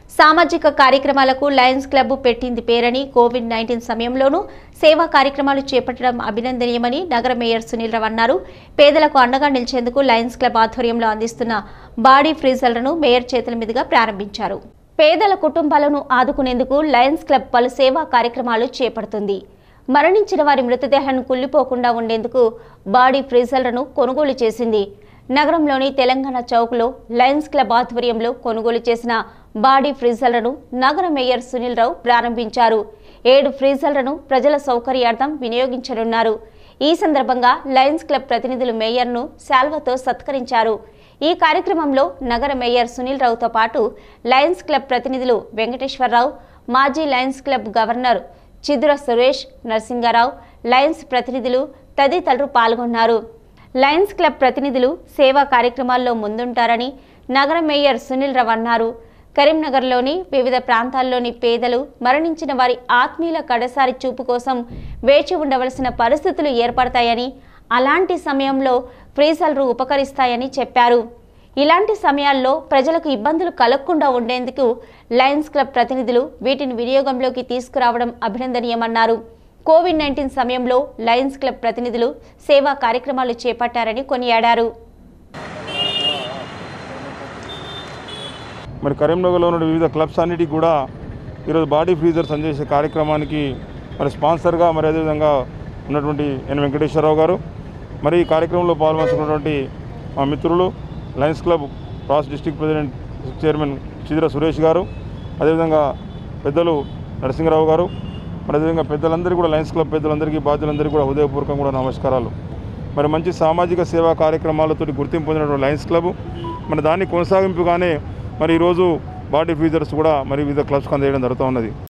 సామాజిక కార్యక్రమాలకు Lions club పెట్టింది పేరని కోవిడ్ నైన్టీన్ సమయంలోనూ సేవా కార్యక్రమాలు చేపట్టడం అభినందనీయమని నగర మేయర్ సునీల్ రావు అన్నారు పేదలకు అండగా నిలిచేందుకు లయన్స్ క్లబ్ ఆధ్వర్యంలో అందిస్తున్న బాడీ ఫ్రీజర్లను మేయర్ చేతుల మీదుగా ప్రారంభించారు పేదల కుటుంబాలను ఆదుకునేందుకు లయన్స్ క్లబ్ పలు సేవా కార్యక్రమాలు చేపడుతుంది మరణించిన వారి మృతదేహాలను కుళ్ళిపోకుండా ఉండేందుకు బాడీ ఫ్రీజర్లను కొనుగోలు చేసింది నగరంలోని తెలంగాణ చౌక్లో లయన్స్ క్లబ్ ఆధ్వర్యంలో కొనుగోలు చేసిన బాడీ ఫ్రీజర్లను నగర మేయర్ సునీల్ రావు ప్రారంభించారు ఏడు ఫ్రీజర్లను ప్రజల సౌకర్యార్థం వినియోగించనున్నారు ఈ సందర్భంగా లయన్స్ క్లబ్ ప్రతినిధులు మేయర్ను శాల్వతో సత్కరించారు ఈ కార్యక్రమంలో నగర మేయర్ సునీల్ రావుతో పాటు లయన్స్ క్లబ్ ప్రతినిధులు వెంకటేశ్వరరావు మాజీ lions club governor Chidura Suresh Narasingarao lions ప్రతినిధులు తదితరులు పాల్గొన్నారు లయన్స్ క్లబ్ ప్రతినిధులు సేవా కార్యక్రమాల్లో ముందుంటారని నగర మేయర్ సునీల్ రావు అన్నారు కరీంనగర్లోని వివిధ ప్రాంతాల్లోని పేదలు మరణించిన వారి ఆత్మీయుల కడసారి చూపు కోసం వేచి ఉండవలసిన పరిస్థితులు ఏర్పడతాయని అలాంటి సమయంలో ఫ్రీజర్లు ఉపకరిస్తాయని చెప్పారు ఇలాంటి సమయాల్లో ప్రజలకు ఇబ్బందులు కలగకుండా ఉండేందుకు లయన్స్ క్లబ్ ప్రతినిధులు వీటిని వినియోగంలోకి తీసుకురావడం అభినందనీయమన్నారు కోవిడ్ నైన్టీన్ సమయంలో లయన్స్ క్లబ్ ప్రతినిధులు సేవా కార్యక్రమాలు చేపట్టారని కొనియాడారు మరి కరీంనగర్లో ఉన్న వివిధ క్లబ్స్ అన్నిటికీ కూడా ఈరోజు బాడీ ఫ్రీజర్స్ అందజేసే కార్యక్రమానికి మరి స్పాన్సర్గా మరి అదేవిధంగా ఉన్నటువంటి ఎన్ వెంకటేశ్వరరావు గారు మరి ఈ కార్యక్రమంలో పాల్పంచుకున్నటువంటి మా మిత్రులు లయన్స్ క్లబ్ రాష్ట్ర district president chairman Chidira Suresh garu అదేవిధంగా పెద్దలు నరసింహరావు గారు మరి అదేవిధంగా పెద్దలందరికీ కూడా లయన్స్ క్లబ్ పెద్దలందరికీ బాధ్యులందరికీ కూడా హృదయపూర్వకంగా కూడా నమస్కారాలు మరి మంచి సామాజిక సేవా కార్యక్రమాలతో గుర్తింపు పొందినటువంటి లయన్స్ క్లబ్ మరి దాన్ని కొనసాగింపుగానే మరి ఈరోజు బాడీ ఫీజర్స్ కూడా మరి వివిధ క్లబ్స్కి అందజేయడం జరుగుతూ ఉన్నది